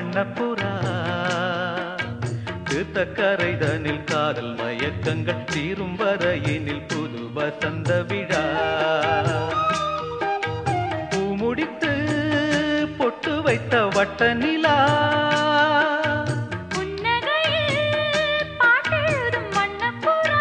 வண்ணப்புறா தீர்த்தக்கரைதனில் காதல் மயக்கங்கள் தீரும் வரையினில் புது வசந்த விழா பூமுடித்து பொட்டு வைத்த வட்ட நிலா புன்னகையில் பாட்டெழுதும் வண்ணப்புறா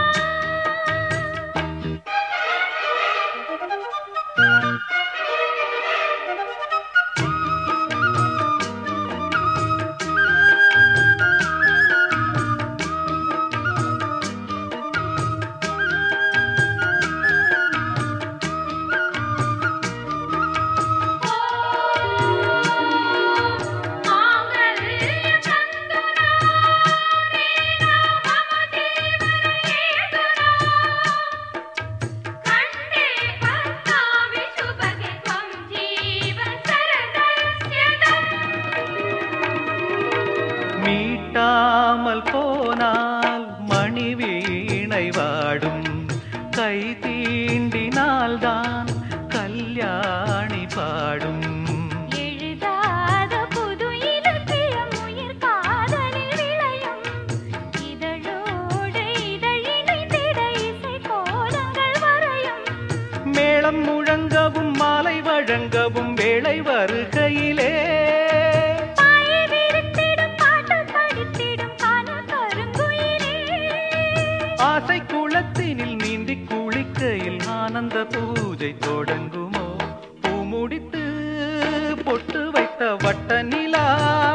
மீட்டாமல் போனால் மணி வீணை வாடும் கை தீண்டினால்தான் கல்யாணி பாடும் எழுதாத புது இலக்கியம் உயிர் காதலில் விளையும் இதழோடு இதழிணைந்திட இசை கோலங்கள் வரையும் மேளம் முழங்கவும் மாலை வழங்கவும் வேளை வருகையிலே பாயை விரித்திடும் பாட்டு படித்திடும் காணல் கருங்குயிலே ஆசை குளத்தினில் நீந்தி குளிக்கையில் ஆனந்த பூஜை தொடங்குமோ பூமுடித்து பொட்டு வைத்த வட்ட நிலா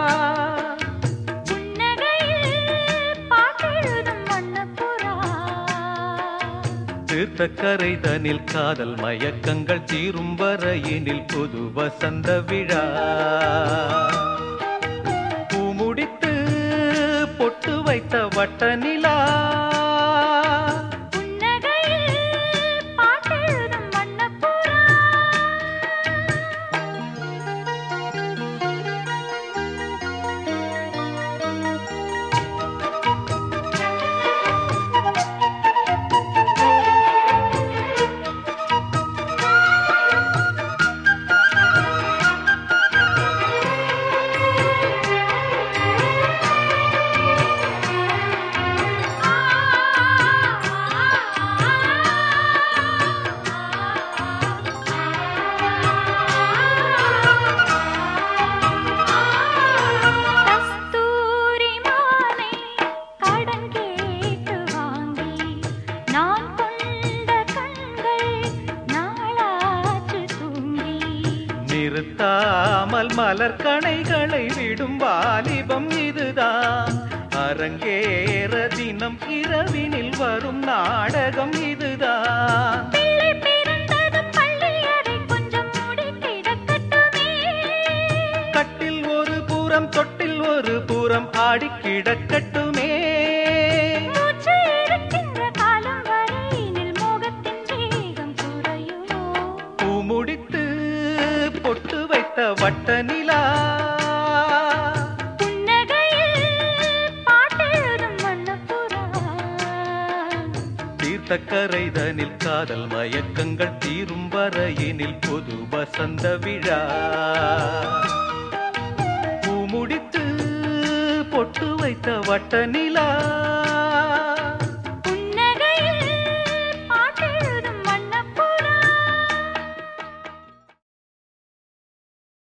புன்னகையில் பாட்டெழுதும் வண்ணப்புறா தீர்த்தக்கரை தனில் காதல் மயக்கங்கள் தீரும் வரையினில் புது வசந்த விழா பூமுடித்து பொட்டு வைத்த வட்ட நிலா புன்னகையில் பாட்டெழுதும் வண்ணப்புறா கஸ்தூரி மாலை கடன் கேட்டு வாங்கி நான் கொண்ட கண்கள் நாளாச்சு தூங்கி நிறுத்தாமல் மலர் கணைகளை விடும் வாலிபம் இதுதான் அரங்கேற தினம் இரவினில் வரும் நாடகம் இதுதான் பிள்ளை பிறந்ததும் பள்ளி அறை கொஞ்சம் மூடி கிடக்கட்டுமே கட்டில் ஒரு புறம் தொட்டில் ஒரு புறம் ஆடி கிடக்கட்டுமே மூச்சு இருக்கின்ற காலம் வரையினில் மோகத்தின் வேகம் குறையுமோ பூமுடித்து பொட்டு வைத்த வட்ட நிலா புன்னகையில் பாட்டெழுதும் வண்ணப்புறா தீர்த்தக்கரைதனில் காதல் மயக்கங்கள் தீரும் வரையினில் பொது வசந்த விழா பூமுடித்து பொட்டு வைத்த வட்ட நிலா